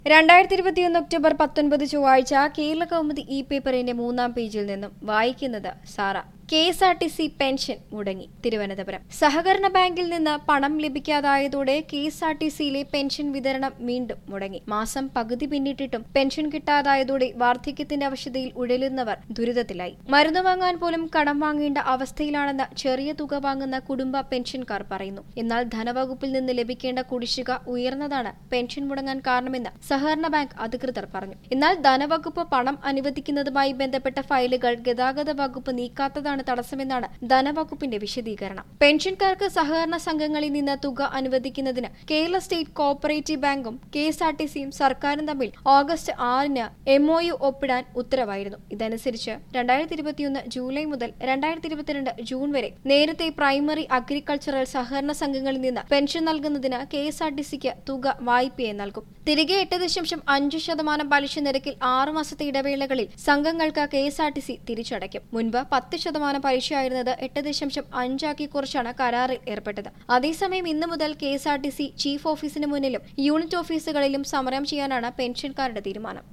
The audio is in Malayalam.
രണ്ടായിരത്തി ഇരുപത്തിയൊന്ന് ഒക്ടോബർ പത്തൊൻപത് ചൊവ്വാഴ്ച കേരള കൗമുദി ഇ പേപ്പറിന്റെ മൂന്നാം പേജിൽ നിന്നും വായിക്കുന്നത് Sara K S R T C pension മുടങ്ങി തിരുവനന്തപുരം സഹകരണ ബാങ്കിൽ നിന്ന് പണം ലഭിക്കാതായതോടെ കെ എസ് ആർ ടി സിയിലെ പെൻഷൻ വിതരണം വീണ്ടും മുടങ്ങി മാസം പകുതി പിന്നിട്ടിട്ടും പെൻഷൻ കിട്ടാതായതോടെ വാർദ്ധക്യത്തിന്റെ അവശതയിൽ ഉഴലുന്നവർ ദുരിതത്തിലായി മരുന്ന് വാങ്ങാൻ പോലും കടം വാങ്ങേണ്ട അവസ്ഥയിലാണെന്ന് ചെറിയ തുക വാങ്ങുന്ന കുടുംബ പെൻഷൻകാർ പറയുന്നു എന്നാൽ ധനവകുപ്പിൽ നിന്ന് ലഭിക്കേണ്ട കുടിശ്ശിക ഉയർന്നതാണ് പെൻഷൻ മുടങ്ങാൻ കാരണമെന്ന് സഹകരണ ബാങ്ക് അധികൃതർ പറഞ്ഞു എന്നാൽ ധനവകുപ്പ് പണം അനുവദിക്കുന്നതുമായി ബന്ധപ്പെട്ട ഫയലുകൾ ഗതാഗത വകുപ്പ് നീക്കാത്തതാണ് തടസ്സമെന്നാണ് ധനവകുപ്പിന്റെ വിശദീകരണം പെൻഷൻകാർക്ക് സഹകരണ സംഘങ്ങളിൽ നിന്ന് തുക അനുവദിക്കുന്നതിന് കേരള സ്റ്റേറ്റ് കോഓപ്പറേറ്റീവ് ബാങ്കും കെ എസ് ആർ ടി സിയും സർക്കാരും തമ്മിൽ ഓഗസ്റ്റ് ആറിന് എംഒയു ഒപ്പിടാൻ ഉത്തരവായിരുന്നു ഇതനുസരിച്ച് രണ്ടായിരത്തി ഇരുപത്തിയൊന്ന് ജൂലൈ മുതൽ രണ്ടായിരത്തി ഇരുപത്തിരണ്ട് ജൂൺ വരെ നേരത്തെ പ്രൈമറി അഗ്രികൾച്ചറൽ സഹകരണ സംഘങ്ങളിൽ നിന്ന് പെൻഷൻ നൽകുന്നതിന് കെ എസ് ആർ ടി സിക്ക് തുക വായ്പയായി നൽകും തിരികെ എട്ട് ദശാംശം അഞ്ച് ശതമാനം പലിശ നിരക്കിൽ ആറ് മാസത്തെ ഇടവേളകളിൽ സംഘങ്ങൾക്ക് K S R T C തിരിച്ചടയ്ക്കും മുൻപ് പത്ത് ശതമാനം പലിശയായിരുന്നത് എട്ട് ദശാംശം അഞ്ചാക്കി കുറിച്ചാണ് കരാറിൽ ഏർപ്പെട്ടത് അതേസമയം ഇന്നു മുതൽ K S R T C chief ഓഫീസിന് മുന്നിലും യൂണിറ്റ് ഓഫീസുകളിലും സമരം ചെയ്യാനാണ് പെൻഷൻകാരുടെ തീരുമാനം